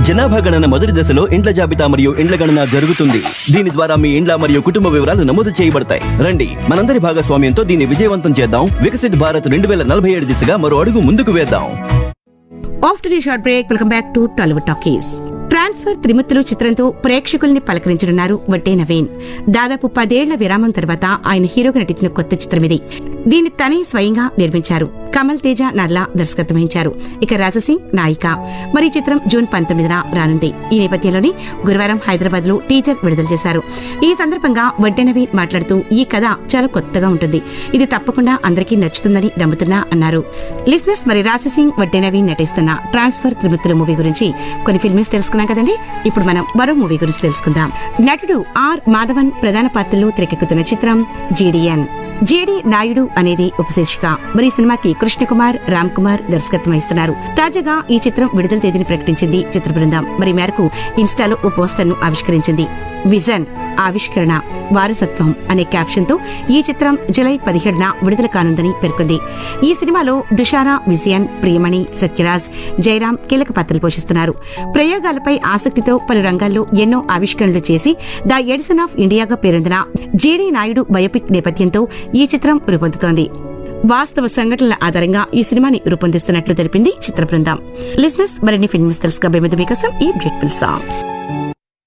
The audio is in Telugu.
జనాభా గణన మొదటి దశలో ఇండ్ల జాబితా మరియు ఇండ్ల గణన జరుగుతుంది దీని ద్వారా మీ ఇండ్ల మరియు కుటుంబ వివరాలు నమోదు చేయబడతాయి రండి మనందరి భాగస్వామ్యంతో దీన్ని విజయవంతం చేద్దాం వికసిత్ భారత్ రెండు వేల నలభై ఏడు దిశగా మరో అడుగు ముందుకు వేద్దాం ఆఫ్టర్ ఈ short break welcome back to Tollywood talkies transfer Trimurthulu చిత్రంతో ప్రేక్షకుల్ని పలకరించనున్నారు వడ్డే నవీన్ దాదాపు పదేళ్ల విరామం తర్వాత ఆయన హీరోగా నటించిన కొత్త చిత్రం ఇది దీన్ని తనే స్వయంగా నిర్మించారు కమల్ తేజ నర్లా దర్శకత్వం వహించారు ఇక రాజసింగ్ నాయిక మరి ఈ చిత్రం జూన్ పంతొమ్మిదిన రానుంది ఈ నేపథ్యంలోనే గురువారం హైదరాబాద్ లో టీజర్ విడుదల చేశారు ఈ సందర్భంగా వడ్డే నవీన్ మాట్లాడుతూ ఈ కథ చాలా కొత్తగా ఉంటుంది ఇది తప్పకుండా అందరికీ నచ్చుతుందని నమ్ముతున్నా అన్నారు లిస్నర్స్ మరి రాజసింగ్ వడ్డే నవీన్ నటిస్తున్న ట్రాన్స్ఫర్ త్రిమూర్తుల మూవీ గురించి కొన్ని ఫిల్మ్స్ తెలుసుకున్నాం కదండి ఇప్పుడు మనం మరో మూవీ గురించి తెలుసుకుందాం నటుడు ఆర్ మాధవన్ ప్రధాన పాత్రలో తెరకెక్కుతున్న చిత్రం జీడిఎన్ జేడి నాయుడు అనేది ఉపశీర్షిక మరి ఈ సినిమాకి కృష్ణకుమార్ రామ్ కుమార్ దర్శకత్వం వహిస్తున్నారు తాజాగా ఈ చిత్రం విడుదల తేదీని ప్రకటించింది చిత్ర బృందం మరి ఈ మేరకు ఇన్స్టాలో ఓ పోస్టర్ ను ఆవిష్కరించింది విజన్ ఆవిష్కరణ వారసత్వం అనే క్యాప్షన్ తో ఈ చిత్రం జులై పదిహేడున విడుదల కానుందని పేర్కొంది ఈ సినిమాలో దుషారా విజయన్ ప్రియమణి సత్యరాజ్ జయరాం కీలక పాత్రలు పోషిస్తున్నారు ప్రయోగాలపై ఆసక్తితో పలు రంగాల్లో ఎన్నో ఆవిష్కరణలు చేసి ద ఎడిసన్ ఆఫ్ ఇండియాగా పేరొందిన జేడీ నాయుడు బయోపిక్ నేపథ్యంతో ఈ చిత్రం రూపొందుతోంది వాస్తవ సంఘటనల ఆధారంగా ఈ సినిమాని రూపొందిస్తున్నట్లు తెలిపింది చిత్ర బృందం లిజినెస్ మరిన్ని ఫిల్మ్స్ తెలుసుకోబోయే ముందు మీకోసం ఈ బ్యూటిఫుల్ సాంగ్